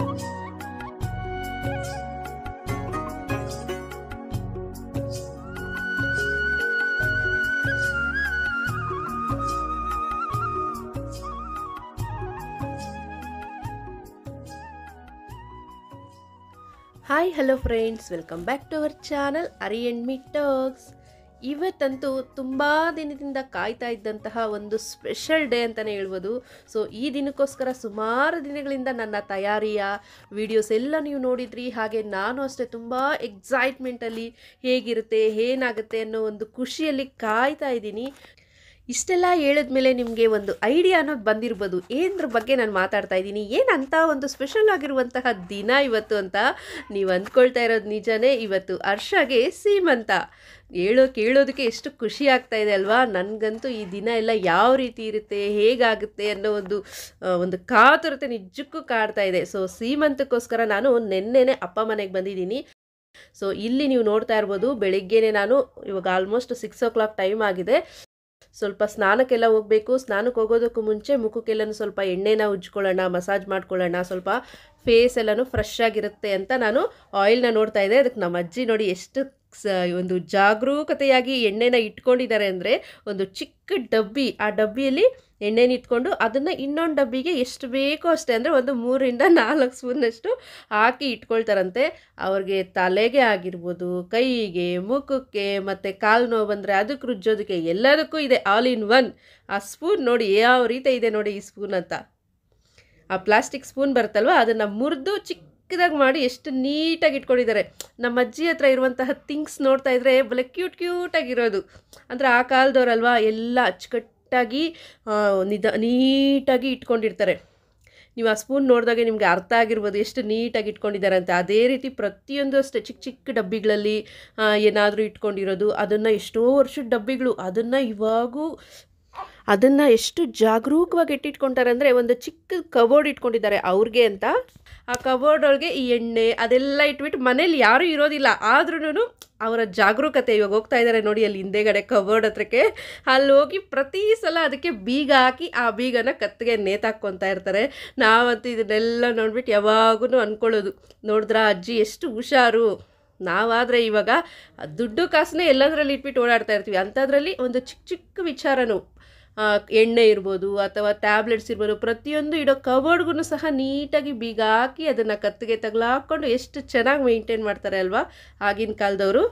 hi hello friends welcome back to our channel ಅರಿ and me talks ಇವತ್ತಂತೂ ತುಂಬ ದಿನದಿಂದ ಕಾಯ್ತಾ ಇದ್ದಂತಹ ಒಂದು ಸ್ಪೆಷಲ್ ಡೇ ಅಂತಲೇ ಹೇಳ್ಬೋದು ಸೊ ಈ ದಿನಕ್ಕೋಸ್ಕರ ಸುಮಾರು ದಿನಗಳಿಂದ ನನ್ನ ತಯಾರಿಯ ವಿಡಿಯೋಸ್ ಎಲ್ಲ ನೀವು ನೋಡಿದ್ರಿ ಹಾಗೆ ನಾನು ಅಷ್ಟೇ ತುಂಬ ಎಕ್ಸೈಟ್ಮೆಂಟಲ್ಲಿ ಹೇಗಿರುತ್ತೆ ಏನಾಗುತ್ತೆ ಅನ್ನೋ ಒಂದು ಖುಷಿಯಲ್ಲಿ ಕಾಯ್ತಾ ಇದ್ದೀನಿ ಇಷ್ಟೆಲ್ಲ ಹೇಳಿದ್ಮೇಲೆ ನಿಮಗೆ ಒಂದು ಐಡಿಯಾ ಅನ್ನೋದು ಬಂದಿರ್ಬೋದು ಏನದ್ರ ಬಗ್ಗೆ ನಾನು ಮಾತಾಡ್ತಾ ಇದ್ದೀನಿ ಏನಂತ ಒಂದು ಸ್ಪೆಷಲ್ ಆಗಿರುವಂತಹ ದಿನ ಇವತ್ತು ಅಂತ ನೀವು ಅಂದ್ಕೊಳ್ತಾ ಇರೋದು ನಿಜನೇ ಇವತ್ತು ಹರ್ಷಗೆ ಸೀಮಂತ ಹೇಳೋ ಕೇಳೋದಕ್ಕೆ ಎಷ್ಟು ಖುಷಿ ಆಗ್ತಾ ಇದೆ ಅಲ್ವಾ ನನಗಂತೂ ಈ ದಿನ ಎಲ್ಲ ಯಾವ ರೀತಿ ಇರುತ್ತೆ ಹೇಗಾಗುತ್ತೆ ಅನ್ನೋ ಒಂದು ಆ, ಒಂದು ಕಾತುರತೆ ನಿಜಕ್ಕೂ ಕಾಡ್ತಾ ಇದೆ ಸೊ ಸೀಮಂತಕ್ಕೋಸ್ಕರ ನಾನು ನೆನ್ನೆನೆ ಅಪ್ಪ ಮನೆಗೆ ಬಂದಿದ್ದೀನಿ ಸೊ ಇಲ್ಲಿ ನೀವು ನೋಡ್ತಾ ಇರ್ಬೋದು ಬೆಳಿಗ್ಗೆನೆ ನಾನು ಇವಾಗ almost six o'clock time ಆಗಿದೆ ಸ್ವಲ್ಪ ಸ್ನಾನಕ್ಕೆಲ್ಲ ಹೋಗಬೇಕು ಸ್ನಾನಕ್ಕೆ ಹೋಗೋದಕ್ಕೂ ಮುಂಚೆ ಮುಖಕ್ಕೆಲ್ಲನೂ ಸ್ವಲ್ಪ ಎಣ್ಣೆನ ಉಜ್ಕೊಳ್ಳೋಣ ಮಸಾಜ್ ಮಾಡ್ಕೊಳ್ಳೋಣ ಸ್ವಲ್ಪ ಫೇಸ್ ಎಲ್ಲನೂ ಫ್ರೆಶ್ ಆಗಿರುತ್ತೆ ಅಂತ ನಾನು ಆಯಿಲ್ನ ನೋಡ್ತಾ ಇದ್ದೆ ಅದಕ್ಕೆ ನಮ್ಮ ಅಜ್ಜಿ ನೋಡಿ ಎಷ್ಟು ಸ ಒಂದು ಜಾಗರೂಕತೆಯಾಗಿ ಎಣ್ಣೆನ ಇಟ್ಕೊಂಡಿದ್ದಾರೆ ಅಂದರೆ ಒಂದು ಚಿಕ್ಕ ಡಬ್ಬಿ ಆ ಡಬ್ಬಿಯಲ್ಲಿ ಎಣ್ಣೆನ ಇಟ್ಕೊಂಡು ಅದನ್ನು ಇನ್ನೊಂದು ಡಬ್ಬಿಗೆ ಎಷ್ಟು ಬೇಕೋ ಅಷ್ಟೇ ಅಂದರೆ ಒಂದು ಮೂರಿಂದ ನಾಲ್ಕು ಸ್ಪೂನಷ್ಟು ಹಾಕಿ ಇಟ್ಕೊಳ್ತಾರಂತೆ ಅವ್ರಿಗೆ ತಲೆಗೆ ಆಗಿರ್ಬೋದು ಕೈಗೆ ಮುಖಕ್ಕೆ ಮತ್ತು ಕಾಲು ನೋವು ಬಂದರೆ ಅದಕ್ಕೆ ರುಜ್ಜೋದಕ್ಕೆ ಎಲ್ಲದಕ್ಕೂ ಇದೆ ಆಲ್ ಇನ್ ಒನ್ ಆ ಸ್ಪೂನ್ ನೋಡಿ ಯಾವ ರೀತಿ ಇದೆ ನೋಡಿ ಈ ಸ್ಪೂನ್ ಅಂತ ಆ ಪ್ಲಾಸ್ಟಿಕ್ ಸ್ಪೂನ್ ಬರುತ್ತಲ್ವ ಅದನ್ನು ಮುರಿದು ಚಿಕ್ಕದಾಗಿ ಮಾಡಿ ಎಷ್ಟು ನೀಟಾಗಿ ಇಟ್ಕೊಂಡಿದ್ದಾರೆ ನಮ್ಮ ಅಜ್ಜಿ ಹತ್ರ ಇರುವಂತಹ ಥಿಂಗ್ಸ್ ನೋಡ್ತಾ ಇದ್ರೆ ಬಲೆ ಕ್ಯೂಟ್ ಕ್ಯೂಟಾಗಿರೋದು ಅಂದರೆ ಆ ಕಾಲದವ್ರಲ್ವಾ ಎಲ್ಲ ಅಚ್ಚುಕಟ್ಟಾಗಿ ಆ, ನಿಧ ನೀಟಾಗಿ ಇಟ್ಕೊಂಡಿರ್ತಾರೆ ನೀವು ಆ ಸ್ಪೂನ್ ನೋಡಿದಾಗೆ ನಿಮಗೆ ಅರ್ಥ ಆಗಿರ್ಬೋದು ಎಷ್ಟು ನೀಟಾಗಿ ಇಟ್ಕೊಂಡಿದ್ದಾರೆ ಅಂತ ಅದೇ ರೀತಿ ಪ್ರತಿಯೊಂದು ಅಷ್ಟೇ ಚಿಕ್ಕ ಚಿಕ್ಕ ಡಬ್ಬಿಗಳಲ್ಲಿ ಏನಾದರೂ ಇಟ್ಕೊಂಡಿರೋದು ಅದನ್ನು ಎಷ್ಟೋ ವರ್ಷದ ಡಬ್ಬಿಗಳು ಅದನ್ನು ಇವಾಗೂ ಅದನ್ನು ಎಷ್ಟು ಜಾಗರೂಕವಾಗಿ ಇಟ್ಟಿಟ್ಕೊಂತಾರೆ ಅಂದರೆ ಒಂದು ಚಿಕ್ಕ ಕಬೋರ್ಡ್ ಇಟ್ಕೊಂಡಿದ್ದಾರೆ ಅವ್ರಿಗೆ ಅಂತ ಆ ಕಬೋರ್ಡ್ ಒಳಗೆ ಈ ಎಣ್ಣೆ ಅದೆಲ್ಲ ಇಟ್ಬಿಟ್ಟು ಮನೇಲಿ ಯಾರೂ ಇರೋದಿಲ್ಲ ಆದ್ರೂ ಅವರ ಜಾಗರೂಕತೆ ಇವಾಗ ಹೋಗ್ತಾ ಇದ್ದಾರೆ ನೋಡಿ ಅಲ್ಲಿ ಹಿಂದೆಗಡೆ ಕಬೋರ್ಡ್ ಹತ್ರಕ್ಕೆ ಅಲ್ಲಿ ಹೋಗಿ ಪ್ರತಿ ಸಲ ಅದಕ್ಕೆ ಬೀಗ ಹಾಕಿ ಆ ಬೀಗನ ಕತ್ತಿಗೆ ನೇತಾಕ್ಕೊತಾ ಇರ್ತಾರೆ ನಾವಂತೂ ಇದನ್ನೆಲ್ಲ ನೋಡ್ಬಿಟ್ಟು ಯಾವಾಗೂ ಅಂದ್ಕೊಳ್ಳೋದು ನೋಡಿದ್ರ ಅಜ್ಜಿ ಎಷ್ಟು ಹುಷಾರು ನಾವಾದರೆ ಇವಾಗ ದುಡ್ಡು ಕಾಸನ್ನೇ ಎಲ್ಲದರಲ್ಲಿ ಇಟ್ಬಿಟ್ಟು ಓಡಾಡ್ತಾ ಇರ್ತೀವಿ ಅಂಥದ್ರಲ್ಲಿ ಒಂದು ಚಿಕ್ಕ ಚಿಕ್ಕ ವಿಚಾರನೂ ಆ, ಎಣ್ಣೆ ಇರ್ಬೋದು ಅಥವಾ ಟ್ಯಾಬ್ಲೆಟ್ಸ್ ಇರ್ಬೋದು ಪ್ರತಿಯೊಂದು ಇಡೋ ಕಬೋರ್ಡ್ಗೂ ಸಹ ನೀಟಾಗಿ ಬೀಗ ಹಾಕಿ ಅದನ್ನು ಕತ್ತಿಗೆ ತಗಲಾಕೊಂಡು ಎಷ್ಟು ಚೆನ್ನಾಗಿ ಮೇಂಟೈನ್ ಮಾಡ್ತಾರೆ ಅಲ್ವಾ ಆಗಿನ ಕಾಲದವರು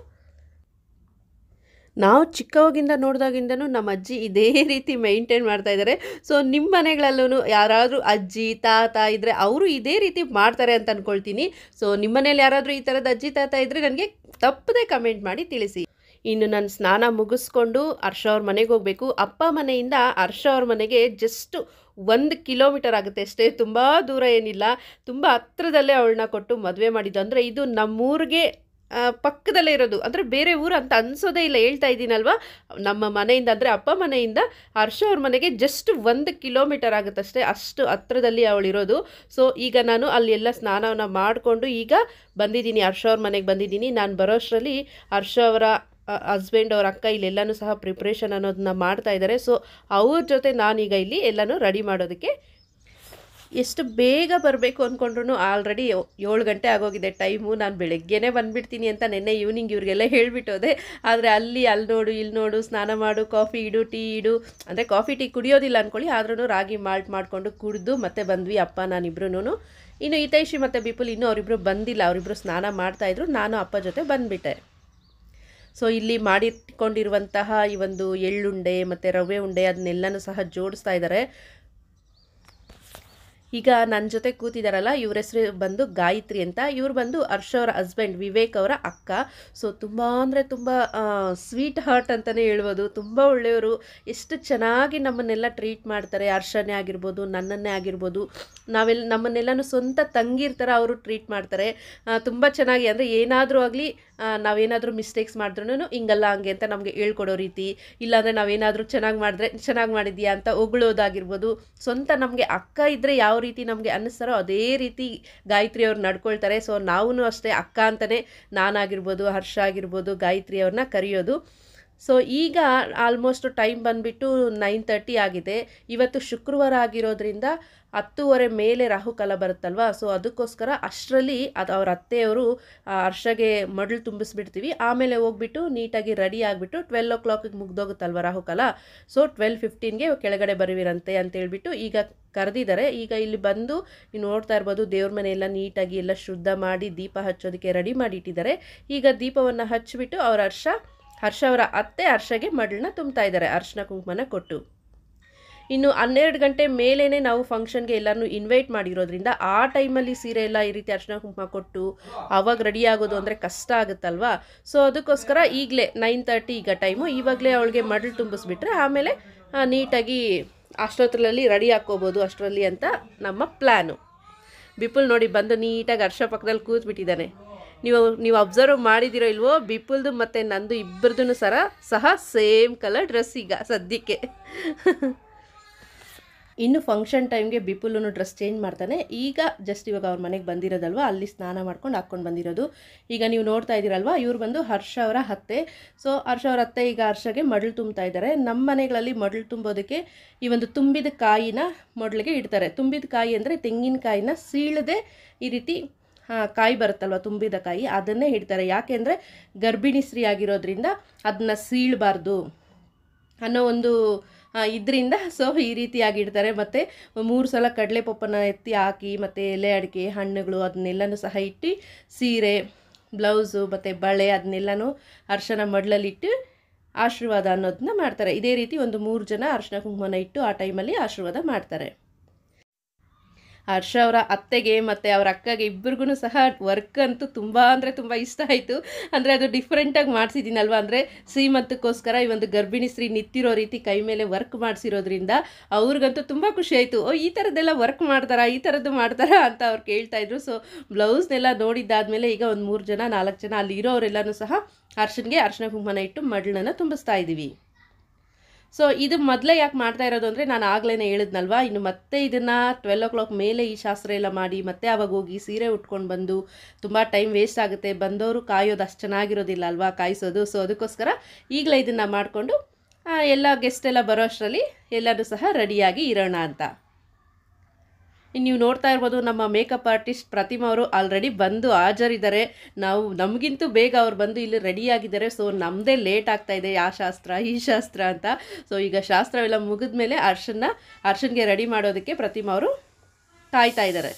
ನಾವು ಚಿಕ್ಕವಾಗಿಂದ ನೋಡಿದಾಗಿಂದನೂ ನಮ್ಮ ಅಜ್ಜಿ ಇದೇ ರೀತಿ ಮೇಂಟೈನ್ ಮಾಡ್ತಾ ಇದ್ದಾರೆ ಸೊ ನಿಮ್ಮ ಮನೆಗಳಲ್ಲೂ ಯಾರಾದರೂ ಅಜ್ಜಿ ತಾತ ಇದ್ದರೆ ಅವರು ಇದೇ ರೀತಿ ಮಾಡ್ತಾರೆ ಅಂತ ಅಂದ್ಕೊಳ್ತೀನಿ ಸೊ ನಿಮ್ಮ ಮನೇಲಿ ಯಾರಾದರೂ ಈ ಥರದ ಅಜ್ಜಿ ತಾತ ಇದ್ದರೆ ನನಗೆ ತಪ್ಪದೇ ಕಮೆಂಟ್ ಮಾಡಿ ತಿಳಿಸಿ ಇನ್ನು ನಾನು ಸ್ನಾನ ಮುಗಿಸ್ಕೊಂಡು ಹರ್ಷ ಅವ್ರ ಮನೆಗೆ ಹೋಗಬೇಕು ಅಪ್ಪ ಮನೆಯಿಂದ ಹರ್ಷ ಅವ್ರ ಮನೆಗೆ ಜಸ್ಟ್ ಒಂದು ಕಿಲೋಮೀಟರ್ ಆಗುತ್ತೆ ಅಷ್ಟೇ ತುಂಬ ದೂರ ಏನಿಲ್ಲ ತುಂಬ ಹತ್ರದಲ್ಲೇ ಅವಳನ್ನ ಕೊಟ್ಟು ಮದುವೆ ಮಾಡಿದ್ದು ಅಂದರೆ ಇದು ನಮ್ಮೂರಿಗೆ ಆ, ಪಕ್ಕದಲ್ಲೇ ಇರೋದು ಅಂದರೆ ಬೇರೆ ಊರು ಅಂತ ಅನ್ಸೋದೇ ಇಲ್ಲ ಹೇಳ್ತಾ ಇದ್ದೀನಲ್ವಾ ನಮ್ಮ ಮನೆಯಿಂದ ಅಂದರೆ ಅಪ್ಪ ಮನೆಯಿಂದ ಹರ್ಷ ಅವ್ರ ಮನೆಗೆ ಜಸ್ಟ್ ಒಂದು ಕಿಲೋಮೀಟರ್ ಆಗುತ್ತಷ್ಟೇ ಅಷ್ಟು ಹತ್ರದಲ್ಲಿ ಅವಳಿರೋದು ಸೊ ಈಗ ನಾನು ಅಲ್ಲಿ ಎಲ್ಲ ಸ್ನಾನವನ್ನು ಮಾಡಿಕೊಂಡು ಈಗ ಬಂದಿದ್ದೀನಿ ಹರ್ಷ ಅವ್ರ ಮನೆಗೆ ಬಂದಿದ್ದೀನಿ ನಾನು ಬರೋಷ್ಟರಲ್ಲಿ ಹರ್ಷ ಅವರ ಹಸ್ಬೆಂಡ್ ಅವ್ರ ಅಕ್ಕ ಇಲ್ಲೆಲ್ಲನೂ ಸಹ ಪ್ರಿಪ್ರೇಷನ್ ಅನ್ನೋದನ್ನ ಮಾಡ್ತಾ ಇದ್ದಾರೆ ಸೊ ಅವ್ರ ಜೊತೆ ನಾನೀಗ ಇಲ್ಲಿ ಎಲ್ಲನೂ ರೆಡಿ ಮಾಡೋದಕ್ಕೆ ಎಷ್ಟು ಬೇಗ ಬರಬೇಕು ಅಂದ್ಕೊಂಡ್ರು ಆಲ್ರೆಡಿ ಏಳು ಗಂಟೆ ಆಗೋಗಿದೆ ಟೈಮು ನಾನು ಬೆಳಗ್ಗೆನೇ ಬಂದುಬಿಡ್ತೀನಿ ಅಂತ ನಿನ್ನೆ ಈವ್ನಿಂಗ್ ಇವ್ರಿಗೆಲ್ಲ ಹೇಳ್ಬಿಟ್ಟೋದೆ ಆದರೆ ಅಲ್ಲಿ ಅಲ್ಲಿ ನೋಡು ಇಲ್ಲಿ ನೋಡು ಸ್ನಾನ ಮಾಡು ಕಾಫಿ ಇಡು ಟೀ ಇಡು ಅಂದರೆ ಕಾಫಿ ಟೀ ಕುಡಿಯೋದಿಲ್ಲ ಅಂದ್ಕೊಳ್ಳಿ ಆದ್ರೂ ರಾಗಿ ಮಾಲ್ಟ್ ಮಾಡಿಕೊಂಡು ಕುಡಿದು ಮತ್ತೆ ಬಂದ್ವಿ ಅಪ್ಪ ನಾನಿಬ್ರು ಇನ್ನು ಹಿತೈಷಿ ಮತ್ತು ಬಿಪುಲ್ ಇನ್ನೂ ಅವರಿಬ್ಬರು ಬಂದಿಲ್ಲ ಅವರಿಬ್ಬರು ಸ್ನಾನ ಮಾಡ್ತಾಯಿದ್ರು ನಾನು ಅಪ್ಪ ಜೊತೆ ಬಂದುಬಿಟ್ಟೆ ಸೊ ಇಲ್ಲಿ ಮಾಡಿಟ್ಕೊಂಡಿರುವಂತಹ ಈ ಒಂದು ಎಳ್ಳುಂಡೆ ಮತ್ತು ರವೆ ಉಂಡೆ ಅದನ್ನೆಲ್ಲನೂ ಸಹ ಜೋಡಿಸ್ತಾ ಇದ್ದಾರೆ ಈಗ ನನ್ನ ಜೊತೆ ಕೂತಿದ್ದಾರಲ್ಲ ಇವ್ರ ಹೆಸರು ಬಂದು ಗಾಯತ್ರಿ ಅಂತ ಇವ್ರು ಬಂದು ಹರ್ಷ ಅವರ ಹಸ್ಬೆಂಡ್ ವಿವೇಕ್ ಅವರ ಅಕ್ಕ ಸೊ ತುಂಬ ಅಂದರೆ ತುಂಬ ಸ್ವೀಟ್ ಹಾರ್ಟ್ ಅಂತಲೇ ಹೇಳ್ಬೋದು ತುಂಬ ಒಳ್ಳೆಯವರು ಎಷ್ಟು ಚೆನ್ನಾಗಿ ನಮ್ಮನ್ನೆಲ್ಲ ಟ್ರೀಟ್ ಮಾಡ್ತಾರೆ ಹರ್ಷನೇ ಆಗಿರ್ಬೋದು ನನ್ನನ್ನೇ ಆಗಿರ್ಬೋದು ನಾವೆಲ್ಲ ನಮ್ಮನ್ನೆಲ್ಲನೂ ಸ್ವಂತ ತಂಗಿರ್ ಥರ ಅವರು ಟ್ರೀಟ್ ಮಾಡ್ತಾರೆ ತುಂಬ ಚೆನ್ನಾಗಿ ಅಂದರೆ ಏನಾದರೂ ಆಗಲಿ ನಾವೇನಾದರೂ ಮಿಸ್ಟೇಕ್ಸ್ ಮಾಡಿದ್ರೂ ಹಿಂಗಲ್ಲ ಹಂಗೆ ಅಂತ ನಮಗೆ ಹೇಳ್ಕೊಡೋ ರೀತಿ ಇಲ್ಲಾಂದರೆ ನಾವೇನಾದರೂ ಚೆನ್ನಾಗಿ ಮಾಡಿದ್ರೆ ಚೆನ್ನಾಗಿ ಮಾಡಿದ್ಯಾ ಅಂತ ಹೊಗಳೋದಾಗಿರ್ಬೋದು ಸ್ವಂತ ನಮಗೆ ಅಕ್ಕ ಇದ್ದರೆ ಯಾವ ರೀತಿ ನಮಗೆ ಅನ್ನಿಸ್ತಾರೋ ಅದೇ ರೀತಿ ಗಾಯತ್ರಿ ಅವ್ರು ನಡ್ಕೊಳ್ತಾರೆ ಸೊ ನಾವೂ ಅಷ್ಟೇ ಅಕ್ಕ ಅಂತಲೇ ನಾನಾಗಿರ್ಬೋದು ಹರ್ಷ ಆಗಿರ್ಬೋದು ಗಾಯತ್ರಿ ಅವ್ರನ್ನ ಕರೆಯೋದು ಸೊ ಈಗ ಆಲ್ಮೋಸ್ಟ್ ಟೈಮ್ ಬಂದುಬಿಟ್ಟು ನೈನ್ ತರ್ಟಿ ಆಗಿದೆ ಇವತ್ತು ಶುಕ್ರವಾರ ಆಗಿರೋದ್ರಿಂದ ಹತ್ತುವರೆ ಮೇಲೆ ರಾಹುಕಾಲ ಬರುತ್ತಲ್ವಾ ಸೊ ಅದಕ್ಕೋಸ್ಕರ ಅಷ್ಟರಲ್ಲಿ ಅದು ಅವ್ರ ಅತ್ತೆಯವರು ಆ ಹರ್ಷಗೆ ಮಡ್ಲು ತುಂಬಿಸ್ಬಿಡ್ತೀವಿ ಆಮೇಲೆ ಹೋಗ್ಬಿಟ್ಟು ನೀಟಾಗಿ ರೆಡಿ ಆಗಿಬಿಟ್ಟು ಟ್ವೆಲ್ ಓ ಕ್ಲಾಕಿಗೆ ಮುಗ್ದೋಗುತ್ತಲ್ವ ರಾಹುಕಾಲ ಸೊ ಟ್ವೆಲ್ ಫಿಫ್ಟೀನ್ಗೆ ಕೆಳಗಡೆ ಬರುವಿರಂತೆ ಅಂತ ಹೇಳ್ಬಿಟ್ಟು ಈಗ ಕರೆದಿದ್ದಾರೆ ಈಗ ಇಲ್ಲಿ ಬಂದು ನೀವು ನೋಡ್ತಾ ಇರ್ಬೋದು ದೇವ್ರ ಮನೆ ಎಲ್ಲ ನೀಟಾಗಿ ಎಲ್ಲ ಶುದ್ಧ ಮಾಡಿ ದೀಪ ಹಚ್ಚೋದಕ್ಕೆ ರೆಡಿ ಮಾಡಿ ಇಟ್ಟಿದ್ದಾರೆ ಈಗ ದೀಪವನ್ನು ಹಚ್ಚಿಬಿಟ್ಟು ಅವ್ರ ಹರ್ಷ ಹರ್ಷ ಅವರ ಅತ್ತೆ ಹರ್ಷಗೆ ಮಡಲನ್ನ ತುಂಬ್ತಾ ಇದ್ದಾರೆ ಅರ್ಶನ ಕುಂಕುಮನ ಕೊಟ್ಟು ಇನ್ನು ಹನ್ನೆರಡು ಗಂಟೆ ಮೇಲೇ ನಾವು ಫಂಕ್ಷನ್ಗೆ ಎಲ್ಲರನ್ನೂ ಇನ್ವೈಟ್ ಮಾಡಿರೋದ್ರಿಂದ ಆ ಟೈಮಲ್ಲಿ ಸೀರೆ ಎಲ್ಲ ಈ ರೀತಿ ಅರ್ಶನ ಕುಂಕುಮ ಕೊಟ್ಟು ಅವಾಗ ರೆಡಿ ಆಗೋದು ಅಂದರೆ ಕಷ್ಟ ಆಗುತ್ತಲ್ವಾ ಸೊ ಅದಕ್ಕೋಸ್ಕರ ಈಗಲೇ ನೈನ್ ತರ್ಟಿ ಈಗ ಟೈಮು ಇವಾಗಲೇ ಅವಳಿಗೆ ಮಡಲು ತುಂಬಿಸ್ಬಿಟ್ರೆ ಆಮೇಲೆ ಆ, ನೀಟಾಗಿ ಅಷ್ಟೊತ್ತರಲ್ಲಿ ರೆಡಿ ಹಾಕ್ಕೋಬೋದು ಅಷ್ಟರಲ್ಲಿ ಅಂತ ನಮ್ಮ ಪ್ಲ್ಯಾನು ಬಿಪುಲ್ ನೋಡಿ ಬಂದು ನೀಟಾಗಿ ಹರ್ಷ ಪಕ್ಕದಲ್ಲಿ ಕೂತ್ಬಿಟ್ಟಿದ್ದಾನೆ ನೀವು ನೀವು ಅಬ್ಸರ್ವ್ ಮಾಡಿದಿರೋ ಇಲ್ವೋ ಬಿಪುಲ್ದು ಮತ್ತು ನಂದು ಇಬ್ಬರದ್ದು ಸರ ಸಹ ಸೇಮ್ ಕಲರ್ ಡ್ರೆಸ್ ಈಗ ಸದ್ಯಕ್ಕೆ ಇನ್ನು ಫಂಕ್ಷನ್ ಟೈಮ್ಗೆ ಬಿಪುಲ್ನು ಡ್ರೆಸ್ ಚೇಂಜ್ ಮಾಡ್ತಾನೆ ಈಗ ಜಸ್ಟ್ ಇವಾಗ ಅವ್ರ ಮನೆಗೆ ಬಂದಿರೋದಲ್ವ ಅಲ್ಲಿ ಸ್ನಾನ ಮಾಡ್ಕೊಂಡು ಹಾಕ್ಕೊಂಡು ಬಂದಿರೋದು ಈಗ ನೀವು ನೋಡ್ತಾ ಇದ್ದೀರಲ್ವ ಇವ್ರು ಬಂದು ಹರ್ಷ ಅವರ ಅತ್ತೆ ಸೊ ಹರ್ಷ ಅವರ ಅತ್ತೆ ಈಗ ಹರ್ಷಗೆ ಮಡಲು ತುಂಬ್ತಾ ಇದ್ದಾರೆ ನಮ್ಮ ಮನೆಗಳಲ್ಲಿ ಮಡಲು ತುಂಬೋದಕ್ಕೆ ಈ ಒಂದು ತುಂಬಿದ ಕಾಯಿನ ಮೊದಲಿಗೆ ಇಡ್ತಾರೆ ತುಂಬಿದ ಕಾಯಿ ಅಂದರೆ ತೆಂಗಿನಕಾಯಿನ ಸೀಳದೆ ಈ ರೀತಿ ಆ, ಕಾಯಿ ಬರುತ್ತಲ್ವ ತುಂಬಿದ ಕಾಯಿ ಅದನ್ನೇ ಇಡ್ತಾರೆ ಯಾಕೆಂದರೆ ಗರ್ಭಿಣಿ ಸ್ತ್ರೀ ಆಗಿರೋದ್ರಿಂದ ಅದನ್ನ ಸೀಳಬಾರ್ದು ಅನ್ನೋ ಒಂದು ಇದರಿಂದ ಸೊ ಈ ರೀತಿಯಾಗಿ ಇಡ್ತಾರೆ ಮತ್ತು ಮೂರು ಸಲ ಕಡಲೆ ಪಪ್ಪನ ಎತ್ತಿ ಹಾಕಿ ಮತ್ತು ಎಲೆ ಅಡಿಕೆ ಹಣ್ಣುಗಳು ಅದನ್ನೆಲ್ಲನೂ ಸಹ ಇಟ್ಟು ಸೀರೆ ಬ್ಲೌಸು ಮತ್ತು ಬಳೆ ಅದನ್ನೆಲ್ಲನೂ ಅರ್ಶನ ಮಡ್ಲಲ್ಲಿಟ್ಟು ಆಶೀರ್ವಾದ ಅನ್ನೋದನ್ನ ಮಾಡ್ತಾರೆ ಇದೇ ರೀತಿ ಒಂದು ಮೂರು ಜನ ಅರ್ಶಿನ ಕುಂಕುಮನ ಇಟ್ಟು ಆ ಟೈಮಲ್ಲಿ ಆಶೀರ್ವಾದ ಮಾಡ್ತಾರೆ ಹರ್ಷ ಅವರ ಅತ್ತೆಗೆ ಮತ್ತು ಅವರ ಅಕ್ಕಗೆ ಇಬ್ಬರಿಗೂ ಸಹ ವರ್ಕ್ ಅಂತೂ ತುಂಬ ಅಂದರೆ ತುಂಬ ಇಷ್ಟ ಆಯಿತು ಅಂದರೆ ಅದು ಡಿಫ್ರೆಂಟಾಗಿ ಮಾಡಿಸಿದ್ದೀನಲ್ವ ಅಂದರೆ ಶ್ರೀಮಂತಕ್ಕೋಸ್ಕರ ಈ ಒಂದು ಗರ್ಭಿಣಿ ಸ್ತ್ರೀ ನಿಂತಿರೋ ರೀತಿ ಕೈ ಮೇಲೆ ವರ್ಕ್ ಮಾಡಿಸಿರೋದ್ರಿಂದ ಅವ್ರಿಗಂತೂ ತುಂಬ ಖುಷಿ ಆಯಿತು ಓ ಈ ಥರದ್ದೆಲ್ಲ ವರ್ಕ್ ಮಾಡ್ತಾರಾ ಈ ಥರದ್ದು ಮಾಡ್ತಾರಾ ಅಂತ ಅವ್ರು ಕೇಳ್ತಾ ಇದ್ರು ಸೊ ಬ್ಲೌಸ್ನೆಲ್ಲ ನೋಡಿದ್ದಾದಮೇಲೆ ಈಗ ಒಂದು ಮೂರು ಜನ ನಾಲ್ಕು ಜನ ಅಲ್ಲಿ ಇರೋರೆಲ್ಲನೂ ಸಹ ಅರ್ಶನ್ಗೆ ಅರ್ಶಿನ ಕುಂಕುಮನ ಇಟ್ಟು ಮಡ್ಲನ್ನ ತುಂಬಿಸ್ತಾ ಇದ್ದೀವಿ ಸೊ ಇದು ಮೊದಲೇ ಯಾಕೆ ಮಾಡ್ತಾ ಇರೋದು ಅಂದರೆ ನಾನು ಆಗ್ಲೇ ಹೇಳಿದ್ನಲ್ವಾ ಇನ್ನು ಮತ್ತೆ ಇದನ್ನು ಟ್ವೆಲ್ ಓ ಕ್ಲಾಕ್ ಮೇಲೆ ಈ ಶಾಸ್ತ್ರ ಎಲ್ಲ ಮಾಡಿ ಮತ್ತೆ ಅವಾಗ ಹೋಗಿ ಸೀರೆ ಉಟ್ಕೊಂಡು ಬಂದು ತುಂಬ ಟೈಮ್ ವೇಸ್ಟ್ ಆಗುತ್ತೆ ಬಂದವರು ಕಾಯೋದು ಅಷ್ಟು ಚೆನ್ನಾಗಿರೋದಿಲ್ಲ ಅಲ್ವಾ ಕಾಯಿಸೋದು ಸೊ ಅದಕ್ಕೋಸ್ಕರ ಈಗಲೇ ಇದನ್ನು ಮಾಡಿಕೊಂಡು ಎಲ್ಲ ಗೆಸ್ಟ್ ಎಲ್ಲ ಬರೋ ಅಷ್ಟರಲ್ಲಿ ಎಲ್ಲರೂ ಸಹ ರೆಡಿಯಾಗಿ ಇರೋಣ ಅಂತ ಇನ್ನು ನೀವು ನೋಡ್ತಾ ಇರ್ಬೋದು ನಮ್ಮ ಮೇಕಪ್ ಆರ್ಟಿಸ್ಟ್ ಪ್ರತಿಮಾ ಅವರು ಆಲ್ರೆಡಿ ಬಂದು ಹಾಜರಿದ್ದಾರೆ ನಾವು ನಮಗಿಂತೂ ಬೇಗ ಅವ್ರು ಬಂದು ಇಲ್ಲಿ ರೆಡಿಯಾಗಿದ್ದಾರೆ ಸೊ ನಮ್ಮದೇ ಲೇಟ್ ಆಗ್ತಾ ಇದೆ ಆ ಶಾಸ್ತ್ರ ಈ ಶಾಸ್ತ್ರ ಅಂತ ಸೊ ಈಗ ಶಾಸ್ತ್ರವೆಲ್ಲ ಮುಗಿದ ಮೇಲೆ ಅರ್ಶನ್ನ ಅರ್ಶನ್ಗೆ ರೆಡಿ ಮಾಡೋದಕ್ಕೆ ಪ್ರತಿಮಾ ಅವರು ಕಾಯ್ತಾ ಇದ್ದಾರೆ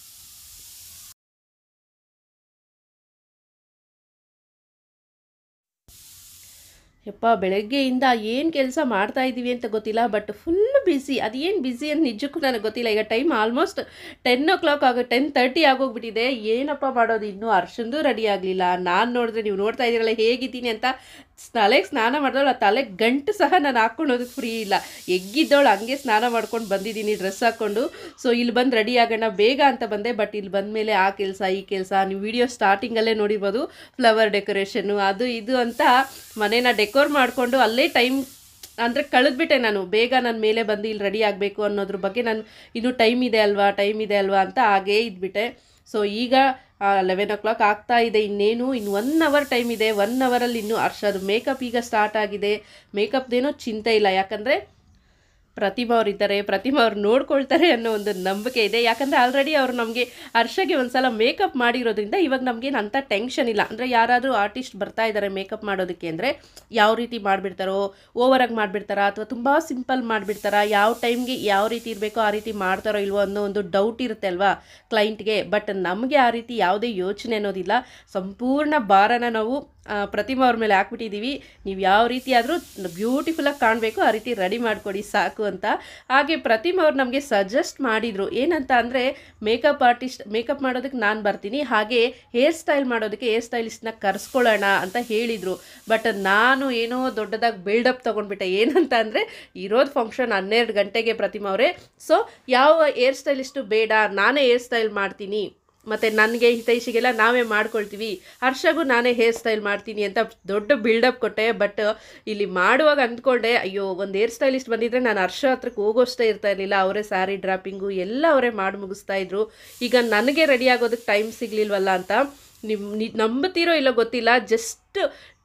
ಯಪ್ಪ ಬೆಳಗ್ಗೆಯಿಂದ ಏನು ಕೆಲಸ ಮಾಡ್ತಾ ಇದ್ದೀವಿ ಅಂತ ಗೊತ್ತಿಲ್ಲ ಬಟ್ ಫುಲ್ ಬ್ಯುಸಿ ಅದೇನು ಬ್ಯುಸಿ ಅಂತ ನಿಜಕ್ಕೂ ನನಗೆ ಗೊತ್ತಿಲ್ಲ ಈಗ time almost ten o'clock ಆಗೋ ಟೆನ್ ತರ್ಟಿ ಆಗೋಗ್ಬಿಟ್ಟಿದೆ ಏನಪ್ಪ ಮಾಡೋದು ಇನ್ನೂ ಅರ್ಶಂದು ರೆಡಿ ಆಗಲಿಲ್ಲ ನಾನು ನೋಡಿದ್ರೆ ನೀವು ನೋಡ್ತಾ ಇದ್ದೀರಲ್ಲ ಹೇಗಿದ್ದೀನಿ ಅಂತ ತಲೆಗೆ ಸ್ನಾನ ಮಾಡಿದವಳು ಆ ತಲೆಗೆ ಗಂಟು ಸಹ ನಾನು ಹಾಕ್ಕೊಳೋದಕ್ಕೆ ಫ್ರೀ ಇಲ್ಲ ಎಗ್ಗಿದ್ದವಳು ಹಂಗೆ ಸ್ನಾನ ಮಾಡ್ಕೊಂಡು ಬಂದಿದ್ದೀನಿ ಡ್ರೆಸ್ ಹಾಕ್ಕೊಂಡು ಸೊ ಇಲ್ಲಿ ಬಂದು ರೆಡಿ ಆಗೋಣ ಬೇಗ ಅಂತ ಬಂದೆ ಬಟ್ ಇಲ್ಲಿ ಬಂದಮೇಲೆ ಆ ಕೆಲಸ ಈ ಕೆಲಸ ನೀವು ವಿಡಿಯೋ ಸ್ಟಾರ್ಟಿಂಗಲ್ಲೇ ನೋಡಿರ್ಬೋದು ಫ್ಲವರ್ ಡೆಕೋರೇಷನ್ನು ಅದು ಇದು ಅಂತ ಮನೇನ ಡೆಕೋರ್ ಮಾಡಿಕೊಂಡು ಅಲ್ಲೇ ಟೈಮ್ ಅಂದರೆ ಕಳೆದ್ಬಿಟ್ಟೆ ನಾನು ಬೇಗ ನನ್ನ ಮೇಲೆ ಬಂದು ಇಲ್ಲಿ ರೆಡಿ ಆಗಬೇಕು ಅನ್ನೋದ್ರ ಬಗ್ಗೆ ನಾನು ಇನ್ನೂ ಟೈಮ್ ಇದೆ ಅಲ್ವಾ ಟೈಮ್ ಇದೆ ಅಲ್ವಾ ಅಂತ ಹಾಗೇ ಇದ್ಬಿಟ್ಟೆ ಸೊ ಈಗ ಲೆವೆನ್ ಓ ಕ್ಲಾಕ್ ಆಗ್ತಾ ಇದೆ ಇನ್ನೇನು ಇನ್ನು ಒನ್ ಅವರ್ ಟೈಮ್ ಇದೆ ಒನ್ ಅವರಲ್ಲಿ ಇನ್ನೂ ಅರ್ಷದು ಮೇಕಪ್ ಈಗ ಸ್ಟಾರ್ಟ್ ಆಗಿದೆ ಮೇಕಪ್ದೇನೋ ಚಿಂತೆ ಇಲ್ಲ ಯಾಕಂದರೆ ಪ್ರತಿಭಾ ಅವ್ರು ಇದ್ದಾರೆ ಪ್ರತಿಭಾ ಅವ್ರು ನೋಡ್ಕೊಳ್ತಾರೆ ಅನ್ನೋ ಒಂದು ನಂಬಿಕೆ ಇದೆ ಯಾಕಂದರೆ ಆಲ್ರೆಡಿ ಅವರು ನಮಗೆ ಹರ್ಷಗೆ ಒಂದ್ಸಲ ಮೇಕಪ್ ಮಾಡಿರೋದ್ರಿಂದ ಇವಾಗ ನಮಗೇನು ಅಂಥ ಟೆನ್ಷನ್ ಇಲ್ಲ ಅಂದರೆ ಯಾರಾದರೂ ಆರ್ಟಿಸ್ಟ್ ಬರ್ತಾ ಇದ್ದಾರೆ ಮೇಕಪ್ ಮಾಡೋದಕ್ಕೆ ಅಂದರೆ ಯಾವ ರೀತಿ ಮಾಡಿಬಿಡ್ತಾರೋ ಓವರಾಗಿ ಮಾಡಿಬಿಡ್ತಾರಾ ಅಥವಾ ತುಂಬ ಸಿಂಪಲ್ ಮಾಡಿಬಿಡ್ತಾರಾ ಯಾವ ಟೈಮ್ಗೆ ಯಾವ ರೀತಿ ಇರಬೇಕೋ ಆ ರೀತಿ ಮಾಡ್ತಾರೋ ಇಲ್ವೋ ಅನ್ನೋ ಒಂದು ಡೌಟ್ ಇರುತ್ತೆ ಅಲ್ವಾ ಕ್ಲೈಂಟ್ಗೆ ಬಟ್ ನಮಗೆ ಆ ರೀತಿ ಯಾವುದೇ ಯೋಚನೆ ಅನ್ನೋದಿಲ್ಲ ಸಂಪೂರ್ಣ ಭಾರನ ನಾವು ಆ, ಪ್ರತಿಮಾ ಅವ್ರ ಮೇಲೆ ಹಾಕ್ಬಿಟ್ಟಿದ್ದೀವಿ ನೀವು ಯಾವ ರೀತಿ ಆದರೂ ಬ್ಯೂಟಿಫುಲ್ಲಾಗಿ ಕಾಣಬೇಕು ಆ ರೀತಿ ರೆಡಿ ಮಾಡಿಕೊಡಿ ಸಾಕು ಅಂತ ಹಾಗೆ ಪ್ರತಿಮಾ ಅವ್ರು ನಮಗೆ ಸಜೆಸ್ಟ್ ಮಾಡಿದರು ಏನಂತ ಅಂದರೆ ಮೇಕಪ್ ಆರ್ಟಿಸ್ಟ್ ಮೇಕಪ್ ಮಾಡೋದಕ್ಕೆ ನಾನು ಬರ್ತೀನಿ ಹಾಗೆ ಹೇರ್ ಸ್ಟೈಲ್ ಮಾಡೋದಕ್ಕೆ ಹೇರ್ ಸ್ಟೈಲಿಸ್ಟ್ನ ಕರೆಸ್ಕೊಳ್ಳೋಣ ಅಂತ ಹೇಳಿದರು ಬಟ್ ನಾನು ಏನೋ ದೊಡ್ಡದಾಗಿ ಬಿಲ್ಡಪ್ ತೊಗೊಂಡ್ಬಿಟ್ಟೆ ಏನಂತ ಅಂದರೆ ಇರೋದು ಫಂಕ್ಷನ್ ಹನ್ನೆರಡು ಗಂಟೆಗೆ ಪ್ರತಿಮಾ ಅವರೇ ಸೊ ಯಾವ ಹೇರ್ ಸ್ಟೈಲಿಸ್ಟು ಬೇಡ ನಾನೇ ಹೇರ್ ಸ್ಟೈಲ್ ಮಾಡ್ತೀನಿ ಮತ್ತು ನನಗೆ ಹಿತೈಷಿಗೆಲ್ಲ ನಾವೇ ಮಾಡ್ಕೊಳ್ತೀವಿ ಹರ್ಷಗೂ ನಾನೇ ಹೇರ್ ಸ್ಟೈಲ್ ಮಾಡ್ತೀನಿ ಅಂತ ದೊಡ್ಡ ಬಿಲ್ಡಪ್ ಕೊಟ್ಟೆ ಬಟ್ ಇಲ್ಲಿ ಮಾಡುವಾಗ ಅಂದ್ಕೊಂಡೆ ಅಯ್ಯೋ ಒಂದು ಹೇರ್ ಸ್ಟೈಲಿಸ್ಟ್ ಬಂದಿದ್ರೆ ನಾನು ಹರ್ಷ ಹತ್ರಕ್ಕೆ ಹೋಗೋಷ್ಟೇ ಇರ್ತಾ ಇರಲಿಲ್ಲ ಅವರೇ ಸ್ಯಾರಿ ಡ್ರಾಪಿಂಗು ಎಲ್ಲ ಅವರೇ ಮಾಡಿ ಮುಗಿಸ್ತಾ ಇದ್ರು ಈಗ ನನಗೆ ರೆಡಿ ಆಗೋದಕ್ಕೆ ಟೈಮ್ ಸಿಗಲಿಲ್ವಲ್ಲ ಅಂತ ನಿಮ್ಮ ನಂಬುತ್ತೀರೋ ಇಲ್ಲೋ ಗೊತ್ತಿಲ್ಲ ಜಸ್ಟ್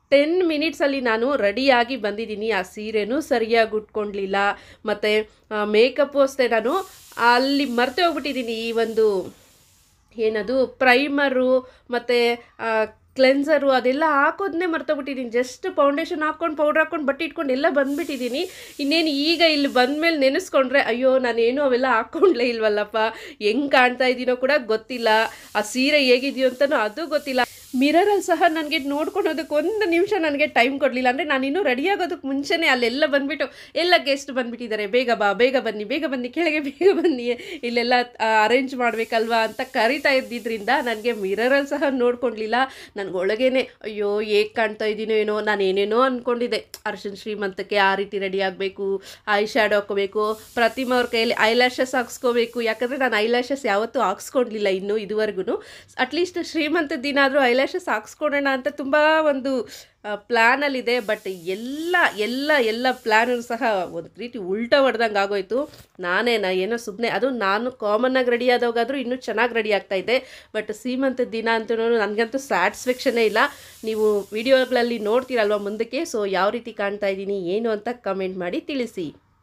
ಟೆನ್ ಮಿನಿಟ್ಸಲ್ಲಿ ನಾನು ರೆಡಿಯಾಗಿ ಬಂದಿದ್ದೀನಿ ಆ ಸೀರೆನೂ ಸರಿಯಾಗಿ ಉಟ್ಕೊಳ್ಲಿಲ್ಲ ಮತ್ತು ಮೇಕಪ್ಪು ಅಷ್ಟೇ ನಾನು ಅಲ್ಲಿ ಮರ್ತೇ ಹೋಗ್ಬಿಟ್ಟಿದ್ದೀನಿ ಈ ಒಂದು ಏನದು ಪ್ರೈಮರು ಮತ್ತು ಕ್ಲೆನ್ಸರು ಅದೆಲ್ಲ ಹಾಕೋದನ್ನೇ ಮರ್ತೋಗ್ಬಿಟ್ಟಿದ್ದೀನಿ ಜಸ್ಟ್ ಫೌಂಡೇಶನ್ ಹಾಕ್ಕೊಂಡು ಪೌಡ್ರ್ ಹಾಕ್ಕೊಂಡು ಬಟ್ಟೆ ಇಟ್ಕೊಂಡು ಎಲ್ಲ ಬಂದುಬಿಟ್ಟಿದ್ದೀನಿ ಇನ್ನೇನು ಈಗ ಇಲ್ಲಿ ಬಂದಮೇಲೆ ನೆನೆಸ್ಕೊಂಡ್ರೆ ಅಯ್ಯೋ ನಾನೇನು ಅವೆಲ್ಲ ಹಾಕ್ಕೊಂಡ್ಲೇ ಇಲ್ವಲ್ಲಪ್ಪ ಹೆಂಗೆ ಕಾಣ್ತಾ ಇದ್ದೀನೋ ಕೂಡ ಗೊತ್ತಿಲ್ಲ ಆ ಸೀರೆ ಹೇಗಿದೆಯೋ ಅಂತಲೂ ಅದು ಗೊತ್ತಿಲ್ಲ ಮಿರರಲ್ಲಿ ಸಹ ನನಗೆ ನೋಡ್ಕೊಳೋದಕ್ಕೆ ಒಂದು ನಿಮಿಷ ನನಗೆ ಟೈಮ್ ಕೊಡಲಿಲ್ಲ ಅಂದರೆ ನಾನು ಇನ್ನೂ ರೆಡಿ ಆಗೋದಕ್ಕೆ ಮುಂಚೆನೇ ಅಲ್ಲೆಲ್ಲ ಬಂದುಬಿಟ್ಟು ಎಲ್ಲ ಗೆಸ್ಟ್ ಬಂದುಬಿಟ್ಟಿದ್ದಾರೆ ಬೇಗ ಬಾ ಬೇಗ ಬನ್ನಿ ಬೇಗ ಬನ್ನಿ ಕೆಳಗೆ ಬೇಗ ಬನ್ನಿ ಇಲ್ಲೆಲ್ಲ ಅರೇಂಜ್ ಮಾಡಬೇಕಲ್ವಾ ಅಂತ ಕರಿತಾ ಇದ್ದಿದ್ದರಿಂದ ನನಗೆ ಮಿರರಲ್ಲಿ ಸಹ ನೋಡ್ಕೊಳ್ಲಿಲ್ಲ ನನಗೆ ಒಳಗೇನೆ ಅಯ್ಯೋ ಹೇಗೆ ಕಾಣ್ತಾ ಇದ್ದೀನೋ ಏನೋ ನಾನು ಏನೇನೋ ಅಂದ್ಕೊಂಡಿದ್ದೆ ಅರ್ಶಿನ ಶ್ರೀಮಂತಕ್ಕೆ ಆ ರೀತಿ ರೆಡಿ ಆಗಬೇಕು ಐ ಶ್ಯಾಡೋ ಹಾಕೋಬೇಕು ಪ್ರತಿಮಾ ಅವ್ರ ಕೈಯಲ್ಲಿ ಐಲ್ಯಾಶಸ್ ಹಾಕ್ಸ್ಕೋಬೇಕು ಯಾಕಂದರೆ ನಾನು ಐಲ್ಯಾಶಸ್ ಯಾವತ್ತೂ ಹಾಕ್ಸ್ಕೊಂಡಿಲ್ಲ ಇನ್ನೂ ಇದುವರೆಗೂ ಅಟ್ಲೀಸ್ಟ್ ಶ್ರೀಮಂತ ದಿನ ಆದರೂ ಐಲ್ಯಾಶಸ್ ಹಾಕ್ಸ್ಕೊಡೋಣ ಅಂತ ತುಂಬ ಒಂದು ಪ್ಲ್ಯಾನಲ್ಲಿದೆ ಬಟ್ ಎಲ್ಲ ಎಲ್ಲ ಎಲ್ಲ ಪ್ಲ್ಯಾನು ಸಹ ಒಂದು ರೀತಿ ಉಲ್ಟಾ ಹೊಡೆದಂಗೆ ಆಗೋಯ್ತು ನಾನೇ ನಾ ಏನೋ ಸುಮ್ಮನೆ ಅದು ನಾನು ಕಾಮನ್ನಾಗಿ ರೆಡಿ ಆದವಾಗಾದರೂ ಇನ್ನೂ ಚೆನ್ನಾಗಿ ರೆಡಿ ಆಗ್ತಾ ಇದ್ದೆ ಬಟ್ ಸೀಮಂತ ದಿನ ಅಂತೂ ನನಗಂತೂ ಸ್ಯಾಟಿಸ್ಫ್ಯಾಕ್ಷನೇ ಇಲ್ಲ ನೀವು ವಿಡಿಯೋಗಳಲ್ಲಿ ನೋಡ್ತೀರಲ್ವ ಮುಂದಕ್ಕೆ ಸೊ ಯಾವ ರೀತಿ ಕಾಣ್ತಾ ಇದ್ದೀನಿ ಏನು ಅಂತ ಕಮೆಂಟ್ ಮಾಡಿ ತಿಳಿಸಿ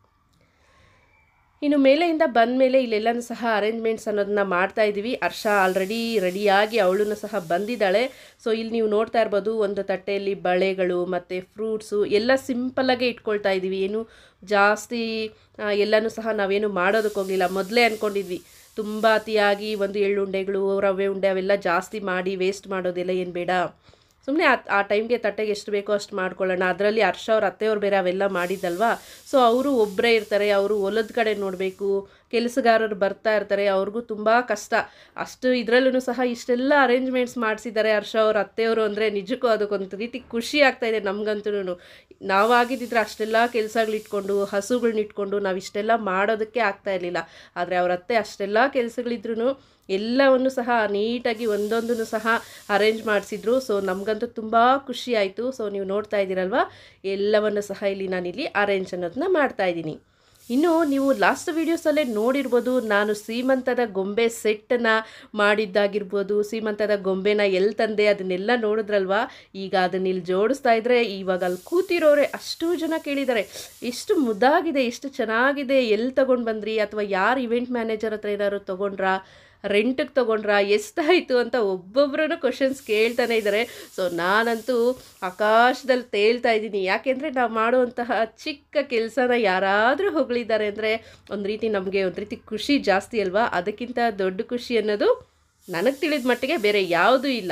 ಇನ್ನು ಮೇಲೆಯಿಂದ ಬಂದ ಮೇಲೆ ಇಲ್ಲೆಲ್ಲನೂ ಸಹ ಅರೇಂಜ್ಮೆಂಟ್ಸ್ ಅನ್ನೋದನ್ನ ಮಾಡ್ತಾ ಇದ್ದೀವಿ ಹರ್ಷ ಆಲ್ರೆಡಿ ರೆಡಿಯಾಗಿ ಅವಳನ್ನು ಸಹ ಬಂದಿದ್ದಾಳೆ ಸೊ ಇಲ್ಲಿ ನೀವು ನೋಡ್ತಾ ಇರ್ಬೋದು ಒಂದು ತಟ್ಟೆಯಲ್ಲಿ ಬಳೆಗಳು ಮತ್ತು ಫ್ರೂಟ್ಸು ಎಲ್ಲ ಸಿಂಪಲ್ಲಾಗೆ ಇಟ್ಕೊಳ್ತಾ ಇದ್ದೀವಿ ಏನು ಜಾಸ್ತಿ ಆ, ಎಲ್ಲನೂ ಸಹ ನಾವೇನು ಮಾಡೋದಕ್ಕೆ ಹೋಗಲಿಲ್ಲ ಮೊದಲೇ ಅಂದ್ಕೊಂಡಿದ್ವಿ ತುಂಬ ಅತಿಯಾಗಿ ಒಂದು ಎಳ್ಳುಂಡೆಗಳು ರವೆ ಉಂಡೆ ಅವೆಲ್ಲ ಜಾಸ್ತಿ ಮಾಡಿ ವೇಸ್ಟ್ ಮಾಡೋದೆಲ್ಲ ಏನು ಬೇಡ ಸುಮ್ಮನೆ ಆ ಆ ಟೈಮ್ಗೆ ತಟ್ಟೆಗೆ ಎಷ್ಟು ಬೇಕೋ ಅಷ್ಟು ಮಾಡ್ಕೊಳ್ಳೋಣ ಅದರಲ್ಲಿ ಹರ್ಷ ಅವ್ರ ಅತ್ತೆಯವ್ರು ಬೇರೆ ಅವೆಲ್ಲ ಮಾಡಿದ್ದಲ್ವಾ ಸೊ ಅವರು ಒಬ್ಬರೇ ಇರ್ತಾರೆ ಅವರು ಹೊಲದ ಕಡೆ ನೋಡಬೇಕು ಕೆಲಸಗಾರರು ಬರ್ತಾ ಇರ್ತಾರೆ ಅವ್ರಿಗೂ ತುಂಬ ಕಷ್ಟ ಅಷ್ಟು ಇದರಲ್ಲೂ ಸಹ ಇಷ್ಟೆಲ್ಲ ಅರೇಂಜ್ಮೆಂಟ್ಸ್ ಮಾಡಿಸಿದ್ದಾರೆ ಹರ್ಷ ಅವ್ರ ಅತ್ತೆಯವರು ಅಂದರೆ ನಿಜಕ್ಕೂ ಅದಕ್ಕೊಂದು ರೀತಿ ಖುಷಿ ಆಗ್ತಾ ಇದೆ ನಮ್ಗಂತೂ ನಾವಾಗಿದ್ದಿದ್ರೆ ಅಷ್ಟೆಲ್ಲ ಕೆಲಸಗಳಿಟ್ಕೊಂಡು ಹಸುಗಳ್ನ ಇಟ್ಕೊಂಡು ನಾವು ಇಷ್ಟೆಲ್ಲ ಮಾಡೋದಕ್ಕೆ ಆಗ್ತಾ ಇರಲಿಲ್ಲ ಆದರೆ ಅವ್ರ ಅತ್ತೆ ಅಷ್ಟೆಲ್ಲ ಕೆಲಸಗಳಿದ್ರೂ ಎಲ್ಲವನ್ನು ಸಹ ನೀಟಾಗಿ ಒಂದೊಂದನ್ನು ಸಹ ಅರೇಂಜ್ ಮಾಡಿಸಿದ್ರು ಸೊ ನಮಗಂತೂ ತುಂಬ ಖುಷಿ ಆಯಿತು ಸೊ ನೀವು ನೋಡ್ತಾ ಇದ್ದೀರಲ್ವ ಎಲ್ಲವನ್ನು ಸಹ ಇಲ್ಲಿ ನಾನಿಲ್ಲಿ ಅರೇಂಜ್ ಅನ್ನೋದನ್ನ ಮಾಡ್ತಾ ಇದ್ದೀನಿ ಇನ್ನು ನೀವು ಲಾಸ್ಟ್ ವೀಡಿಯೋಸಲ್ಲೇ ನೋಡಿರ್ಬೋದು ನಾನು ಸೀಮಂತದ ಗೊಂಬೆ ಸೆಟ್ಟನ್ನು ಮಾಡಿದ್ದಾಗಿರ್ಬೋದು ಸೀಮಂತದ ಗೊಂಬೆನ ಎಲ್ಲಿ ತಂದೆ ಅದನ್ನೆಲ್ಲ ನೋಡಿದ್ರಲ್ವಾ ಈಗ ಅದನ್ನ ಇಲ್ಲಿ ಜೋಡಿಸ್ತಾ ಇದ್ರೆ ಇವಾಗ ಅಲ್ಲಿ ಕೂತಿರೋರೆ ಅಷ್ಟು ಜನ ಕೇಳಿದ್ದಾರೆ ಎಷ್ಟು ಮುದ್ದಾಗಿದೆ ಎಷ್ಟು ಚೆನ್ನಾಗಿದೆ ಎಲ್ಲಿ ತೊಗೊಂಡು ಬಂದ್ರಿ ಅಥವಾ ಯಾರು ಇವೆಂಟ್ ಮ್ಯಾನೇಜರ್ ಹತ್ರ ಏನಾದ್ರು ತೊಗೊಂಡ್ರಾ ರೆಂಟಿಗೆ ತೊಗೊಂಡ್ರಾ ಎಷ್ಟಾಯಿತು ಅಂತ ಒಬ್ಬೊಬ್ಬರೂ ಕ್ವಶನ್ಸ್ ಕೇಳ್ತಾನೆ ಇದ್ದಾರೆ ಸೊ ನಾನಂತೂ ಆಕಾಶದಲ್ಲಿ ತೇಲ್ತಾ ಇದ್ದೀನಿ ಯಾಕೆಂದರೆ ನಾವು ಮಾಡುವಂತಹ ಚಿಕ್ಕ ಕೆಲಸನ ಯಾರಾದರೂ ಹೊಗಳಿದ್ದಾರೆ ಅಂದರೆ ಒಂದು ರೀತಿ ನಮಗೆ ಒಂದು ರೀತಿ ಖುಷಿ ಜಾಸ್ತಿ ಅಲ್ವಾ ಅದಕ್ಕಿಂತ ದೊಡ್ಡ ಖುಷಿ ಅನ್ನೋದು ನನಗೆ ತಿಳಿದ ಮಟ್ಟಿಗೆ ಬೇರೆ ಯಾವುದೂ ಇಲ್ಲ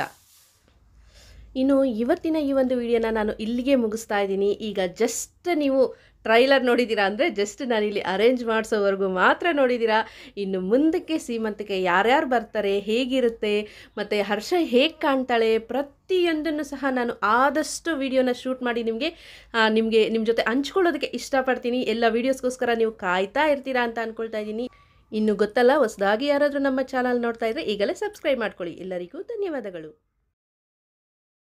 ಇನ್ನು ಇವತ್ತಿನ ಈ ಒಂದು ವಿಡಿಯೋನ ನಾನು ಇಲ್ಲಿಗೆ ಮುಗಿಸ್ತಾ ಇದ್ದೀನಿ ಈಗ ಜಸ್ಟ್ ನೀವು ಟ್ರೈಲರ್ ನೋಡಿದ್ದೀರಾ ಅಂದರೆ ಜಸ್ಟ್ ನಾನಿಲ್ಲಿ ಅರೇಂಜ್ ಮಾಡಿಸೋವರೆಗೂ ಮಾತ್ರ ನೋಡಿದ್ದೀರಾ ಇನ್ನು ಮುಂದಕ್ಕೆ ಸೀಮಂತಕ್ಕೆ ಯಾರ್ಯಾರು ಬರ್ತಾರೆ ಹೇಗಿರುತ್ತೆ ಮತ್ತು ಹರ್ಷ ಹೇಗೆ ಕಾಣ್ತಾಳೆ ಪ್ರತಿಯೊಂದನ್ನು ಸಹ ನಾನು ಆದಷ್ಟು ವಿಡಿಯೋನ ಶೂಟ್ ಮಾಡಿ ನಿಮಗೆ ನಿಮಗೆ ನಿಮ್ಮ ಜೊತೆ ಹಂಚ್ಕೊಳ್ಳೋದಕ್ಕೆ ಇಷ್ಟಪಡ್ತೀನಿ ಎಲ್ಲ ವೀಡಿಯೋಸ್ಗೋಸ್ಕರ ನೀವು ಕಾಯ್ತಾ ಇರ್ತೀರಾ ಅಂತ ಅಂದ್ಕೊಳ್ತಾ ಇದ್ದೀನಿ ಇನ್ನು ಗೊತ್ತಲ್ಲ ಹೊಸದಾಗಿ ಯಾರಾದರೂ ನಮ್ಮ ಚಾನಲ್ ನೋಡ್ತಾ ಇದ್ದರೆ ಈಗಲೇ ಸಬ್ಸ್ಕ್ರೈಬ್ ಮಾಡ್ಕೊಳ್ಳಿ ಎಲ್ಲರಿಗೂ ಧನ್ಯವಾದಗಳು